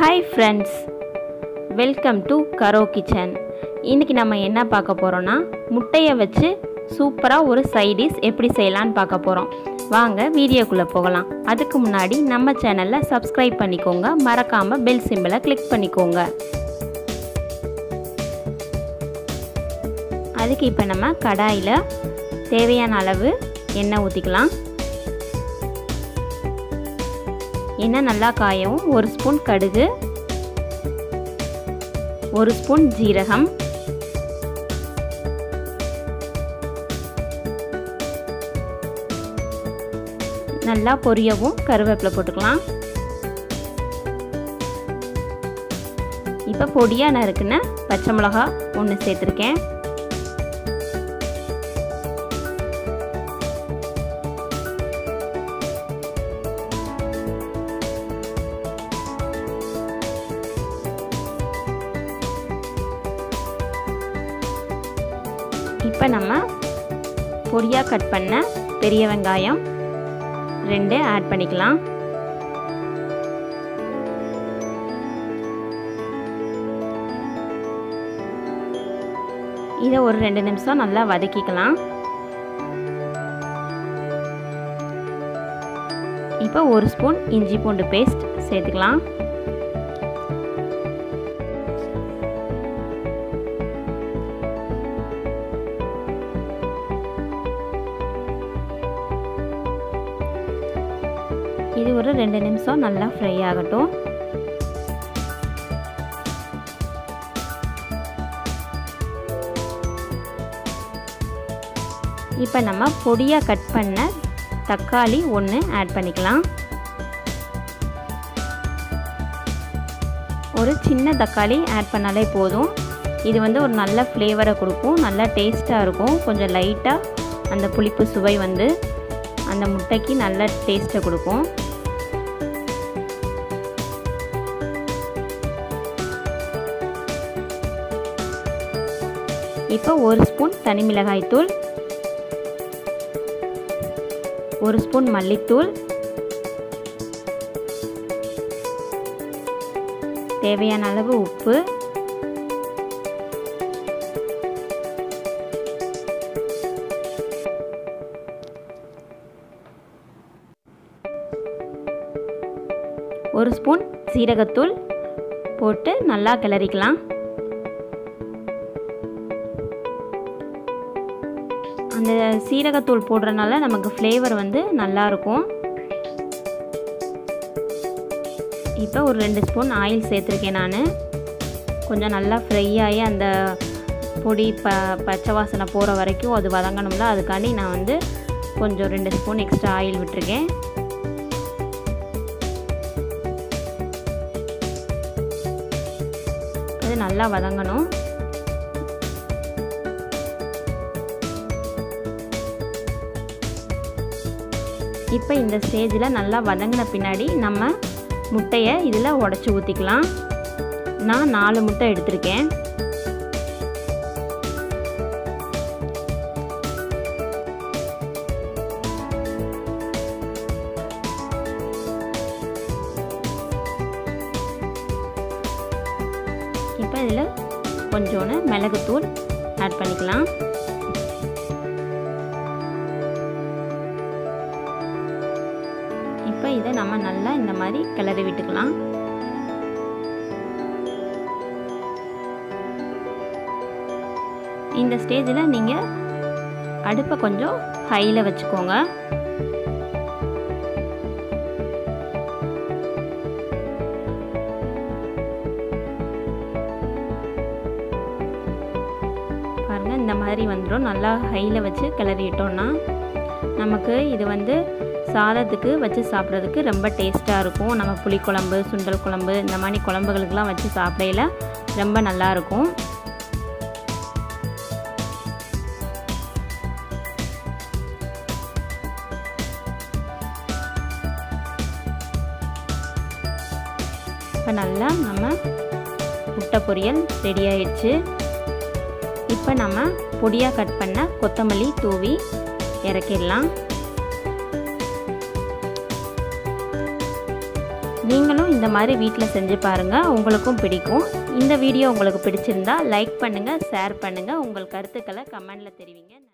hi friends welcome to கரோ kitchen இன்றைக்கி நம்ம என்ன பார்க்க போகிறோன்னா முட்டையை வச்சு சூப்பராக ஒரு சைடிஷ் எப்படி செய்யலான்னு பார்க்க போகிறோம் வாங்க வீடியோக்குள்ளே போகலாம் அதுக்கு முன்னாடி நம்ம சேனலில் சப்ஸ்கிரைப் பண்ணிக்கோங்க மறக்காமல் பெல் சிம்பிளை கிளிக் பண்ணிக்கோங்க அதுக்கு இப்போ நம்ம கடாயில் தேவையான அளவு எண்ணெய் ஊற்றிக்கலாம் எண்ணெய் நல்லா காயவும் ஒரு ஸ்பூன் கடுகு ஒரு ஸ்பூன் ஜீரகம் நல்லா பொரியவும் கருவேப்பிலை போட்டுக்கலாம் இப்போ பொடியாக நறுக்குன பச்சை மிளகா ஒன்று சேர்த்துருக்கேன் இப்போ நம்ம பொடியாக கட் பண்ண பெரிய வெங்காயம் ரெண்டு ஆட் பண்ணிக்கலாம் இதை ஒரு ரெண்டு நிமிஷம் நல்லா வதக்கிக்கலாம் இப்போ ஒரு ஸ்பூன் இஞ்சி பூண்டு பேஸ்ட் சேர்த்துக்கலாம் இது ஒரு ரெண்டு நிமிஷம் நல்லா ஃப்ரை ஆகட்டும் இப்போ நம்ம பொடியாக கட் பண்ண தக்காளி ஒன்று ஆட் பண்ணிக்கலாம் ஒரு சின்ன தக்காளி ஆட் பண்ணாலே போதும் இது வந்து ஒரு நல்ல ஃப்ளேவரை கொடுக்கும் நல்லா டேஸ்ட்டாக இருக்கும் கொஞ்சம் லைட்டாக அந்த புளிப்பு சுவை வந்து அந்த முட்டைக்கு நல்ல டேஸ்ட்டை கொடுக்கும் இப்போ ஒரு ஸ்பூன் தனி மிளகாய் தூள் ஒரு ஸ்பூன் மல்லித்தூள் தேவையான அளவு உப்பு ஒரு ஸ்பூன் சீரகத்தூள் போட்டு நல்லா கிளறிக்கலாம் அந்த சீரகத்தூள் போடுறதுனால நமக்கு ஃப்ளேவர் வந்து நல்லாயிருக்கும் இப்போ ஒரு ரெண்டு ஸ்பூன் ஆயில் சேர்த்துருக்கேன் நான் கொஞ்சம் நல்லா ஃப்ரை ஆகி அந்த பொடி ப பச்சை வாசனை போகிற வரைக்கும் அது வதங்கணும்ல அதுக்காண்டி நான் வந்து கொஞ்சம் ரெண்டு ஸ்பூன் எக்ஸ்ட்ரா ஆயில் விட்டுருக்கேன் அது நல்லா வதங்கணும் இப்போ இந்த ஸ்டேஜில் நல்லா வதங்கின பின்னாடி நம்ம முட்டையை இதில் உடச்சி ஊற்றிக்கலாம் நான் நாலு முட்டை எடுத்திருக்கேன் இப்போ இதில் கொஞ்சோன்னு மிளகுத்தூள் ஆட் பண்ணிக்கலாம் இப்போ இதை நம்ம நல்லா இந்த மாதிரி கிளறி விட்டுக்கலாம் இந்த ஸ்டேஜில் நீங்கள் அடுப்பை கொஞ்சம் ஹையில் வச்சுக்கோங்க பாருங்கள் இந்த மாதிரி வந்துடும் நல்லா ஹையில் வச்சு கிளறிட்டோன்னா நமக்கு இது வந்து சாதத்துக்கு வச்சு சாப்பிட்றதுக்கு ரொம்ப டேஸ்ட்டாக இருக்கும் நம்ம புளிக்குழம்பு சுண்டல் குழம்பு இந்த மாதிரி குழம்புகளுக்கெலாம் வச்சு சாப்பிடையில ரொம்ப நல்லாயிருக்கும் இப்போ நல்லா நம்ம முட்டை பொரியல் ரெடி ஆயிடுச்சு இப்போ நம்ம பொடியாக கட் பண்ண கொத்தமல்லி தூவி இறக்கிடலாம் நீங்களும் இந்த மாதிரி வீட்டில் செஞ்சு பாருங்கள் உங்களுக்கும் பிடிக்கும் இந்த வீடியோ உங்களுக்கு பிடிச்சிருந்தா லைக் பண்ணுங்கள் ஷேர் பண்ணுங்கள் உங்கள் கருத்துக்களை கமெண்டில் தெரிவிங்க